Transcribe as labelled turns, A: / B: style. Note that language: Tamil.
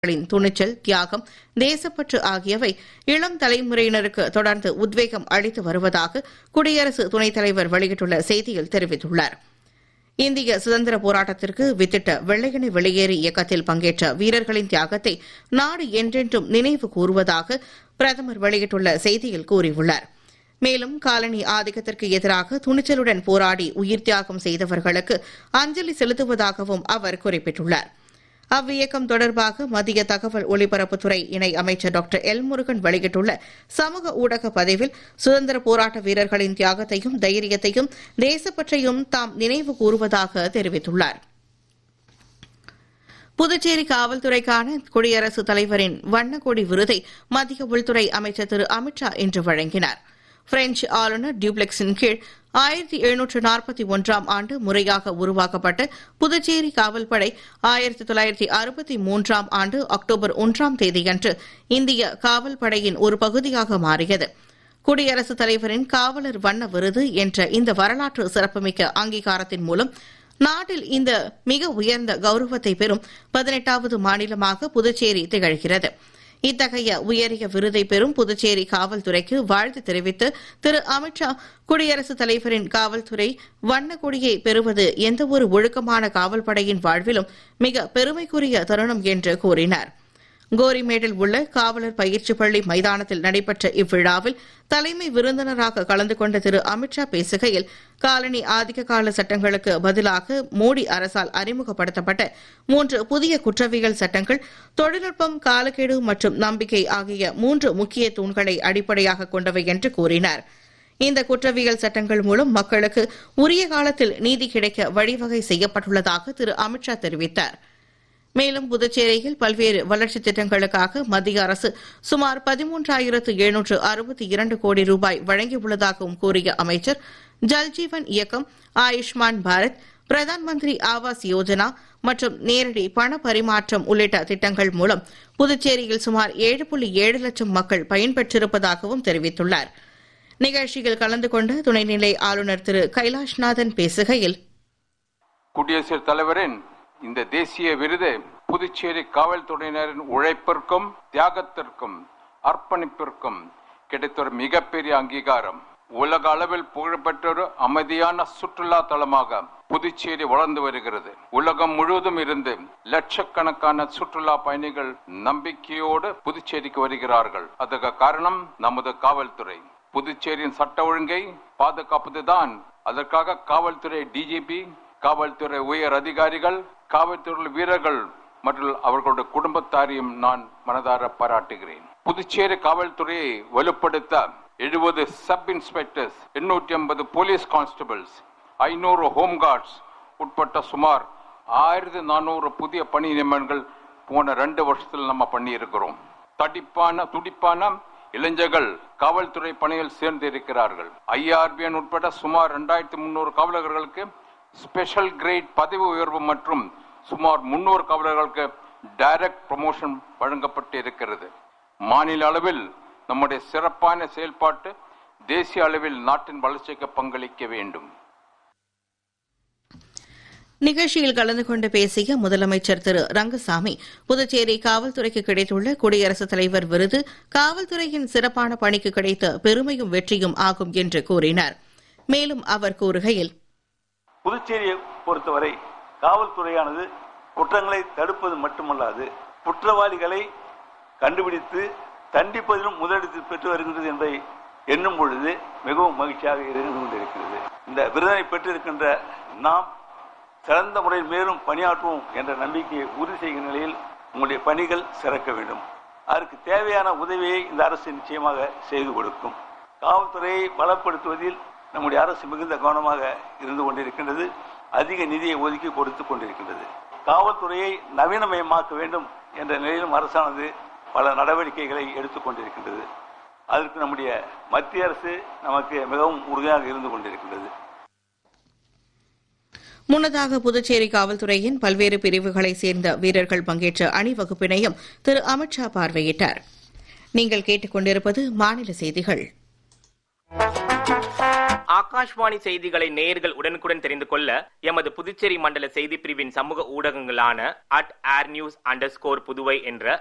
A: களின் துணிச்சல் தியாகம் தேசப்பற்று ஆகியவை இளம் தலைமுறையினருக்கு தொடர்ந்து உத்வேகம் அளித்து வருவதாக குடியரசு துணைத் தலைவர் வெளியிட்டுள்ள செய்தியில் தெரிவித்துள்ளார் இந்திய சுதந்திர போராட்டத்திற்கு வித்திட்ட வெள்ளையனை வெளியேறு இயக்கத்தில் பங்கேற்ற வீரர்களின் தியாகத்தை நாடு என்றென்றும் நினைவு கூறுவதாக பிரதமர் வெளியிட்டுள்ள செய்தியில் கூறியுள்ளார் மேலும் காலனி ஆதிக்கத்திற்கு எதிராக துணிச்சலுடன் போராடி உயிர் தியாகம் செய்தவர்களுக்கு அஞ்சலி செலுத்துவதாகவும் அவர் குறிப்பிட்டுள்ளார் அவ்வியக்கம் தொடர்பாக மத்திய தகவல் ஒலிபரப்புத்துறை இணை அமைச்சர் டாக்டர் எல் முருகன் வெளியிட்டுள்ள சமூக ஊடக பதிவில் சுதந்திர போராட்ட வீரர்களின் தியாகத்தையும் தைரியத்தையும் தேசப்பற்றையும் தாம் நினைவு கூறுவதாக தெரிவித்துள்ளார் புதுச்சேரி காவல்துறைக்கான குடியரசுத் தலைவரின் வண்ணக்கொடி விருதை மத்திய உள்துறை அமைச்சர் திரு அமித்ஷா இன்று வழங்கினார் பிரெஞ்சு ஆளுநர் டியூப்ளெக்ஸின் கீழ் ஆயிரத்தி எழுநூற்று நாற்பத்தி ஒன்றாம் ஆண்டு முறையாக உருவாக்கப்பட்ட புதுச்சேரி காவல்படை ஆயிரத்தி தொள்ளாயிரத்தி அறுபத்தி மூன்றாம் ஆண்டு அக்டோபர் ஒன்றாம் தேதியன்று இந்திய காவல்படையின் ஒரு பகுதியாக மாறியது குடியரசுத் தலைவரின் காவலர் வண்ண விருது என்ற இந்த வரலாற்று சிறப்புமிக்க அங்கீகாரத்தின் மூலம் நாட்டில் இந்த மிக உயர்ந்த கௌரவத்தை பெறும் பதினெட்டாவது மாநிலமாக புதுச்சேரி திகழ்கிறது இத்தகைய உயரிய விருதை பெறும் புதுச்சேரி காவல்துறைக்கு வாழ்த்து தெரிவித்து திரு அமித்ஷா குடியரசுத் தலைவரின் காவல்துறை வண்ணக் கொடியை பெறுவது எந்தவொரு ஒழுக்கமான காவல்படையின் வாழ்விலும் மிக பெருமைக்குரிய தருணம் என்று கூறினார் கோரிமேடில் உள்ள காவலர் பயிற்சி பள்ளி மைதானத்தில் நடைபெற்ற இவ்விழாவில் தலைமை விருந்தினராக கலந்து கொண்ட திரு அமித்ஷா பேசுகையில் காலனி ஆதிக்க கால சட்டங்களுக்கு பதிலாக மோடி அரசால் அறிமுகப்படுத்தப்பட்ட மூன்று புதிய குற்றவியல் சட்டங்கள் தொழில்நுட்பம் காலக்கெடு மற்றும் நம்பிக்கை ஆகிய மூன்று முக்கிய தூண்களை அடிப்படையாக கொண்டவை என்று கூறினார் இந்த குற்றவியல் சட்டங்கள் மூலம் மக்களுக்கு உரிய காலத்தில் நீதி கிடைக்க வழிவகை செய்யப்பட்டுள்ளதாக திரு அமித்ஷா தெரிவித்தாா் மேலும் புதுச்சேரியில் பல்வேறு வளர்ச்சித் திட்டங்களுக்காக மத்திய அரசு சுமார் பதிமூன்றாயிரத்து எழுநூற்று அறுபத்தி இரண்டு கோடி ரூபாய் வழங்கியுள்ளதாகவும் கூறிய அமைச்சர் ஜல்ஜீவன் இயக்கம் ஆயுஷ்மான் பாரத் பிரதான் மந்திரி ஆவாஸ் யோஜனா மற்றும் நேரடி பண பரிமாற்றம் உள்ளிட்ட திட்டங்கள் மூலம் புதுச்சேரியில் சுமார் ஏழு புள்ளி ஏழு லட்சம் மக்கள் பயன்பெற்றிருப்பதாகவும் தெரிவித்துள்ளார் நிகழ்ச்சியில் கலந்து கொண்ட துணைநிலை ஆளுநர் திரு கைலாஷ்நாதன் பேசுகையில்
B: குடியரசுத் தலைவரின் இந்த தேசிய விருது புதுச்சேரி காவல்துறையினரின் உழைப்பிற்கும் தியாகத்திற்கும் அர்ப்பணிப்பிற்கும் கிடைத்த ஒரு மிகப்பெரிய அங்கீகாரம் உலக அளவில் புகழ்பெற்ற ஒரு அமைதியான சுற்றுலா தலமாக புதுச்சேரி வளர்ந்து வருகிறது உலகம் முழுவதும் இருந்து லட்சக்கணக்கான சுற்றுலா பயணிகள் நம்பிக்கையோடு புதுச்சேரிக்கு வருகிறார்கள் அதற்கு காரணம் நமது காவல்துறை புதுச்சேரியின் சட்ட ஒழுங்கை பாதுகாப்பதுதான் அதற்காக காவல்துறை டிஜிபி காவல்துறை உயர் அதிகாரிகள் காவல்துறை வீரர்கள் மற்றும் அவர்களுடைய குடும்பத்தாரையும் நான் மனதார பாராட்டுகிறேன் புதுச்சேரி காவல்துறையை வலுப்படுத்த எழுபது சப் இன்ஸ்பெக்டர்ஸ் எண்ணூற்றி ஐம்பது போலீஸ் கான்ஸ்டபிள்ஸ் ஐநூறு ஹோம் கார்ட்ஸ் உட்பட்ட சுமார் ஆயிரத்தி நானூறு புதிய பணி நியமனங்கள் போன ரெண்டு வருஷத்தில் நம்ம பண்ணி இருக்கிறோம் தடிப்பான துடிப்பான இளைஞர்கள் காவல்துறை பணியில் சேர்ந்து இருக்கிறார்கள் ஐஆர்பிஎன் உட்பட சுமார் இரண்டாயிரத்தி முன்னூறு காவலர்களுக்கு ஸ்பெஷல் கிரேட் பதவி உயர்வு மற்றும் சுமார் முன்னூறு காவலர்களுக்கு டைரக்ட் ப்ரமோஷன் வழங்கப்பட்டு இருக்கிறது மாநில அளவில் நம்முடைய சிறப்பான செயல்பாட்டு தேசிய அளவில் நாட்டின் வளர்ச்சிக்கு பங்களிக்க வேண்டும்
A: நிகழ்ச்சியில் கலந்து கொண்டு பேசிய முதலமைச்சர் திரு ரங்கசாமி புதுச்சேரி காவல்துறைக்கு கிடைத்துள்ள குடியரசுத் தலைவர் விருது காவல்துறையின் சிறப்பான பணிக்கு கிடைத்த பெருமையும் வெற்றியும் ஆகும் என்று கூறினார் மேலும் அவர் கூறுகையில்
C: புதுச்சேரியை பொறுத்தவரை காவல்துறையானது குற்றங்களை தடுப்பது மட்டுமல்லாது குற்றவாளிகளை கண்டுபிடித்து தண்டிப்பதிலும் முதலிடத்தில் பெற்று வருகின்றது என்பதை எண்ணும் பொழுது மிகவும் மகிழ்ச்சியாக இருந்து கொண்டிருக்கிறது இந்த விருதனை பெற்றிருக்கின்ற நாம் சிறந்த முறையில் மேலும் பணியாற்றுவோம் என்ற நம்பிக்கையை உறுதி செய்கிற நிலையில் உங்களுடைய பணிகள் சிறக்க வேண்டும் அதற்கு தேவையான உதவியை இந்த அரசு நிச்சயமாக செய்து கொடுக்கும் காவல்துறையை பலப்படுத்துவதில் நம்முடைய அரசு மிகுந்த கவனமாக இருந்து கொண்டிருக்கின்றது அதிக நிதியை ஒதுக்கி கொடுத்து கொண்டிருக்கின்றது காவல்துறையை நவீனமயமாக்க வேண்டும் என்ற நிலையிலும் அரசானது பல நடவடிக்கைகளை எடுத்துக் கொண்டிருக்கின்றது அதற்கு நம்முடைய மத்திய அரசு நமக்கு மிகவும் உறுதியாக இருந்து கொண்டிருக்கின்றது
A: முன்னதாக புதுச்சேரி காவல்துறையின் பல்வேறு பிரிவுகளைச் சேர்ந்த வீரர்கள் பங்கேற்ற அணிவகுப்பினையும் திரு அமித்ஷா பார்வையிட்டார் நீங்கள் கேட்டுக்கொண்டிருப்பது மாநில செய்திகள்
D: ஆகாஷ்வாணி செய்திகளை நேயர்கள் உடனுக்குடன் தெரிந்து கொள்ள எமது புதுச்சேரி மண்டல செய்தி பிரிவின் சமூக ஊடகங்களான at air news under Puduvai என்ற